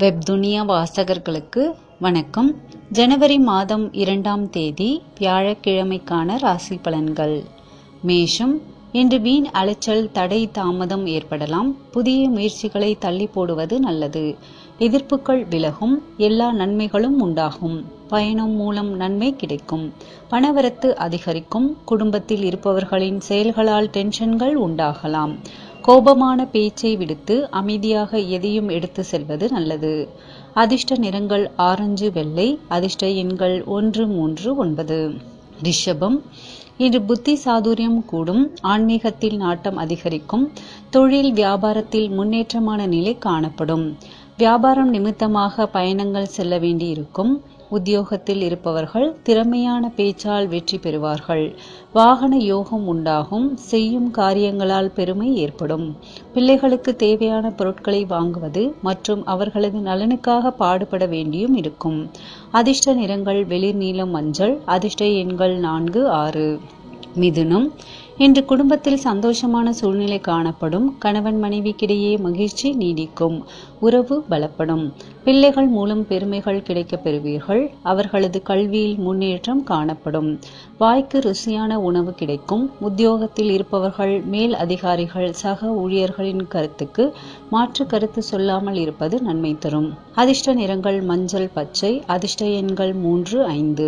வெப்துனியா வாசகர்களுக்கு வணக்கம் ஜனவரி மாதம் இரண்டாம் தேதி வியாழக்கிழமைக்கான ராசி பலன்கள் மேஷம் இன்று வீண் அலைச்சல் தடை தாமதம் ஏற்படலாம் புதிய முயற்சிகளை தள்ளி போடுவது நல்லது எதிர்ப்புகள் விலகும் எல்லா நன்மைகளும் உண்டாகும் பயணம் மூலம் நன்மை கிடைக்கும் பணவரத்து அதிகரிக்கும் குடும்பத்தில் இருப்பவர்களின் செயல்களால் டென்ஷன்கள் உண்டாகலாம் கோபமான பேச்சை விடுத்து அமைதியாக எதையும் எடுத்து செல்வது நல்லது அதிர்ஷ்ட நிறங்கள் ஆரஞ்சு வெள்ளை அதிர்ஷ்ட எண்கள் ஒன்று மூன்று ஒன்பது ரிஷபம் இன்று புத்தி சாதுரியம் கூடும் ஆன்மீகத்தில் நாட்டம் அதிகரிக்கும் தொழில் வியாபாரத்தில் முன்னேற்றமான நிலை காணப்படும் வியாபாரம் நிமித்தமாக பயணங்கள் செல்ல வேண்டியிருக்கும் உத்தியோகத்தில் இருப்பவர்கள் திறமையான பேச்சால் வெற்றி பெறுவார்கள் வாகன யோகம் உண்டாகும் செய்யும் காரியங்களால் பெருமை ஏற்படும் பிள்ளைகளுக்கு தேவையான பொருட்களை வாங்குவது மற்றும் அவர்களது நலனுக்காக பாடுபட வேண்டியும் இருக்கும் அதிர்ஷ்ட நிறங்கள் வெளிர் நீலம் மஞ்சள் அதிர்ஷ்ட எண்கள் நான்கு ஆறு மிதுனம் இன்று குடும்பத்தில் சந்தோஷமான சூழ்நிலை காணப்படும் கணவன் மனைவிக்கிடையே மகிழ்ச்சி நீடிக்கும் உறவு பலப்படும் பிள்ளைகள் மூலம் பெருமைகள் கிடைக்கப் பெறுவீர்கள் அவர்களது கல்வியில் முன்னேற்றம் காணப்படும் வாய்க்கு ருசியான உணவு கிடைக்கும் உத்தியோகத்தில் இருப்பவர்கள் மேல் அதிகாரிகள் சக ஊழியர்களின் கருத்துக்கு மாற்று கருத்து சொல்லாமல் இருப்பது நன்மை தரும் அதிர்ஷ்ட நிறங்கள் மஞ்சள் பச்சை அதிர்ஷ்ட எண்கள் மூன்று ஐந்து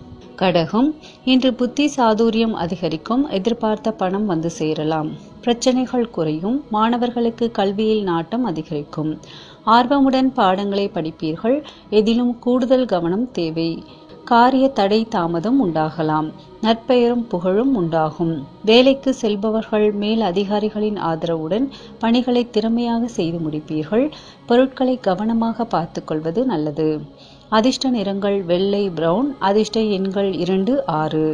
கடகம் இன்று புத்தி சாதுரியம் அதிகரிக்கும் எதிர்பார்த்த பணம் வந்து சேரலாம் பிரச்சனைகள் குறையும் மாணவர்களுக்கு கல்வியில் நாட்டம் அதிகரிக்கும் ஆர்வமுடன் பாடங்களை படிப்பீர்கள் எதிலும் கூடுதல் கவனம் தேவை காரிய தடை தாமதம் உண்டாகலாம் நற்பெயரும் புகழும் உண்டாகும் வேலைக்கு செல்பவர்கள் மேல் அதிகாரிகளின் ஆதரவுடன் பணிகளை திறமையாக செய்து முடிப்பீர்கள் பொருட்களை கவனமாக பார்த்துக்கொள்வது நல்லது அதிர்ஷ்ட நிறங்கள் வெள்ளை பிரவுன் அதிர்ஷ்ட எண்கள் இரண்டு ஆறு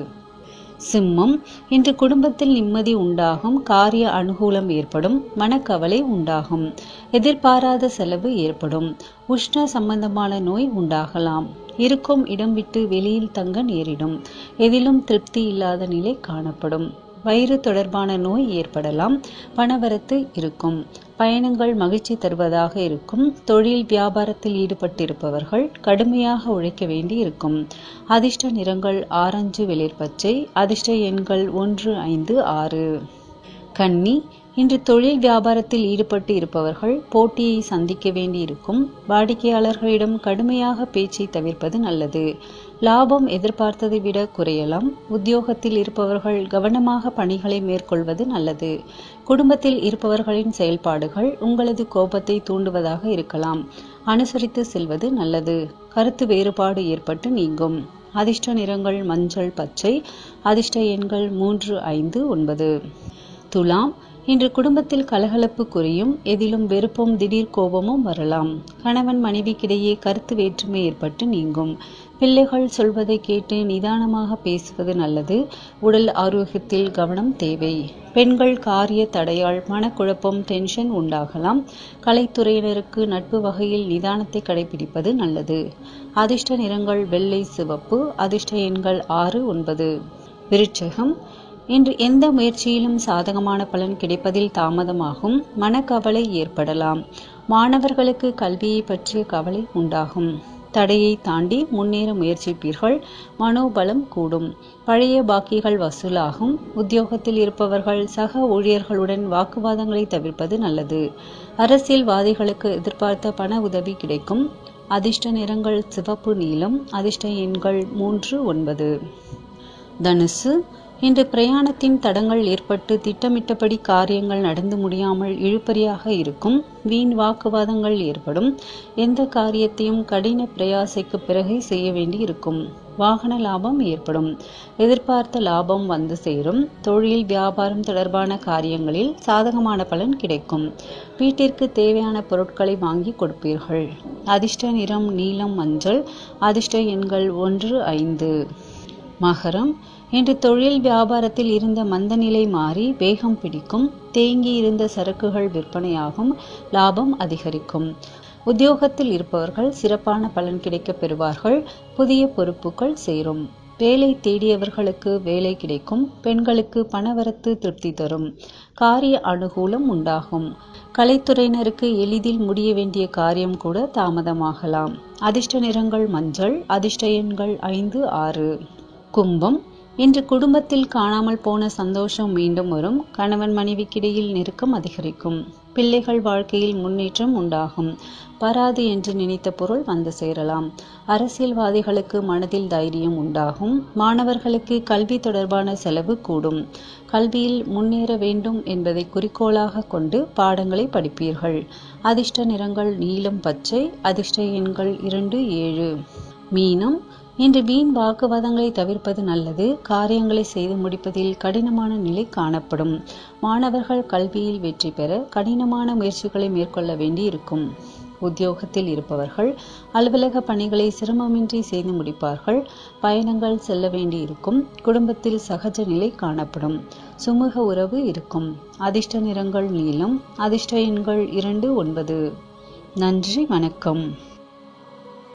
சிம்மம் இன்று குடும்பத்தில் நிம்மதி உண்டாகும் காரிய அனுகூலம் ஏற்படும் மனக்கவலை உண்டாகும் எதிர்பாராத செலவு ஏற்படும் உஷ்ண சம்பந்தமான நோய் உண்டாகலாம் இருக்கும் இடம் விட்டு வெளியில் தங்க நேரிடும் எதிலும் திருப்தி இல்லாத நிலை காணப்படும் வயிறு தொடர்பான நோய் ஏற்படலாம் பணவரத்து இருக்கும் பயணங்கள் மகிழ்ச்சி தருவதாக இருக்கும் தொழில் வியாபாரத்தில் ஈடுபட்டிருப்பவர்கள் கடுமையாக உழைக்க வேண்டி இருக்கும் அதிர்ஷ்ட நிறங்கள் ஆரஞ்சு வெளிர் பச்சை அதிர்ஷ்ட எண்கள் ஒன்று ஐந்து ஆறு கன்னி இன்று தொழில் வியாபாரத்தில் ஈடுபட்டு இருப்பவர்கள் போட்டியை சந்திக்க வேண்டியிருக்கும் வாடிக்கையாளர்களிடம் கடுமையாக பேச்சை தவிர்ப்பது நல்லது லாபம் எதிர்பார்த்ததை விட குறையலாம் உத்தியோகத்தில் இருப்பவர்கள் கவனமாக பணிகளை மேற்கொள்வது நல்லது குடும்பத்தில் இருப்பவர்களின் செயல்பாடுகள் உங்களது கோபத்தை தூண்டுவதாக இருக்கலாம் அனுசரித்து செல்வது நல்லது கருத்து வேறுபாடு ஏற்பட்டு நீங்கும் அதிர்ஷ்ட நிறங்கள் மஞ்சள் பச்சை அதிர்ஷ்ட எண்கள் மூன்று ஐந்து ஒன்பது துலாம் இன்று குடும்பத்தில் கலகலப்பு குறையும் எதிலும் வெறுப்பும் திடீர் கோபமும் வரலாம் கணவன் மனைவிக்கிடையே கருத்து வேற்றுமை ஏற்பட்டு நீங்கும் பிள்ளைகள் சொல்வதை கேட்டு நிதானமாக பேசுவது நல்லது உடல் ஆரோக்கியத்தில் கவனம் தேவை பெண்கள் காரிய தடையால் மனக்குழப்பம் டென்ஷன் உண்டாகலாம் கலைத்துறையினருக்கு நட்பு வகையில் நிதானத்தை கடைபிடிப்பது நல்லது அதிர்ஷ்ட நிறங்கள் வெள்ளை சிவப்பு அதிர்ஷ்ட எண்கள் ஆறு ஒன்பது விருட்சகம் இன்று எந்த முயற்சியிலும் சாதகமான பலன் கிடைப்பதில் தாமதமாகும் மனக்கவலை ஏற்படலாம் மாணவர்களுக்கு கல்வியை பற்றிய கவலை உண்டாகும் தடையை தாண்டி முன்னேற முயற்சிப்பீர்கள் மனோபலம் கூடும் பழைய பாக்கிகள் வசூலாகும் உத்தியோகத்தில் இருப்பவர்கள் சக ஊழியர்களுடன் வாக்குவாதங்களை தவிர்ப்பது நல்லது அரசியல்வாதிகளுக்கு எதிர்பார்த்த பண உதவி கிடைக்கும் அதிர்ஷ்ட நிறங்கள் சிவப்பு நீலம் அதிர்ஷ்ட எண்கள் மூன்று ஒன்பது தனுசு இன்று பிரயாணத்தின் தடங்கள் ஏற்பட்டு திட்டமிட்டபடி காரியங்கள் நடந்து முடியாமல் இழுபறியாக இருக்கும் வீண் வாக்குவாதங்கள் ஏற்படும் எந்த காரியத்தையும் கடின பிரயாசைக்கு பிறகே செய்ய வேண்டி இருக்கும் வாகன லாபம் ஏற்படும் எதிர்பார்த்த லாபம் வந்து சேரும் தொழில் வியாபாரம் தொடர்பான காரியங்களில் சாதகமான பலன் கிடைக்கும் வீட்டிற்கு தேவையான பொருட்களை வாங்கி கொடுப்பீர்கள் அதிர்ஷ்ட நிறம் நீலம் மஞ்சள் அதிர்ஷ்ட எண்கள் ஒன்று ஐந்து மகரம் இன்று தொழில் வியாபாரத்தில் இருந்த மந்தநிலை மாறி வேகம் பிடிக்கும் தேங்கி இருந்த சரக்குகள் விற்பனையாகும் லாபம் அதிகரிக்கும் உத்தியோகத்தில் இருப்பவர்கள் சிறப்பான பலன் கிடைக்கப் பெறுவார்கள் புதிய பொறுப்புகள் சேரும் வேலை தேடியவர்களுக்கு வேலை கிடைக்கும் பெண்களுக்கு பணவரத்து திருப்தி தரும் காரிய அனுகூலம் உண்டாகும் கலைத்துறையினருக்கு எளிதில் முடிய வேண்டிய காரியம் கூட தாமதமாகலாம் அதிர்ஷ்ட நிறங்கள் மஞ்சள் அதிர்ஷ்ட எண்கள் ஐந்து ஆறு கும்பம் இன்று குடும்பத்தில் காணாமல் போன சந்தோஷம் மீண்டும் வரும் கணவன் மனைவிக்கிடையில் நெருக்கம் அதிகரிக்கும் பிள்ளைகள் வாழ்க்கையில் முன்னேற்றம் உண்டாகும் பராது என்று நினைத்த பொருள் வந்து சேரலாம் அரசியல்வாதிகளுக்கு மனதில் தைரியம் உண்டாகும் மாணவர்களுக்கு கல்வி தொடர்பான செலவு கூடும் கல்வியில் முன்னேற வேண்டும் என்பதை குறிக்கோளாக கொண்டு பாடங்களை படிப்பீர்கள் அதிர்ஷ்ட நிறங்கள் நீலம் பச்சை அதிர்ஷ்ட எண்கள் இரண்டு ஏழு மீனம் இன்று வீண் வாக்குவாதங்களை தவிர்ப்பது நல்லது காரியங்களை செய்து முடிப்பதில் கடினமான நிலை காணப்படும் மாணவர்கள் கல்வியில் வெற்றி பெற கடினமான முயற்சிகளை மேற்கொள்ள வேண்டி இருக்கும் உத்தியோகத்தில் இருப்பவர்கள் அலுவலக பணிகளை சிரமமின்றி செய்து முடிப்பார்கள் பயணங்கள் செல்ல வேண்டி இருக்கும் குடும்பத்தில் சகஜ நிலை காணப்படும் சுமூக உறவு இருக்கும் அதிர்ஷ்ட நிறங்கள் நீளம் அதிர்ஷ்ட எண்கள் இரண்டு ஒன்பது நன்றி வணக்கம்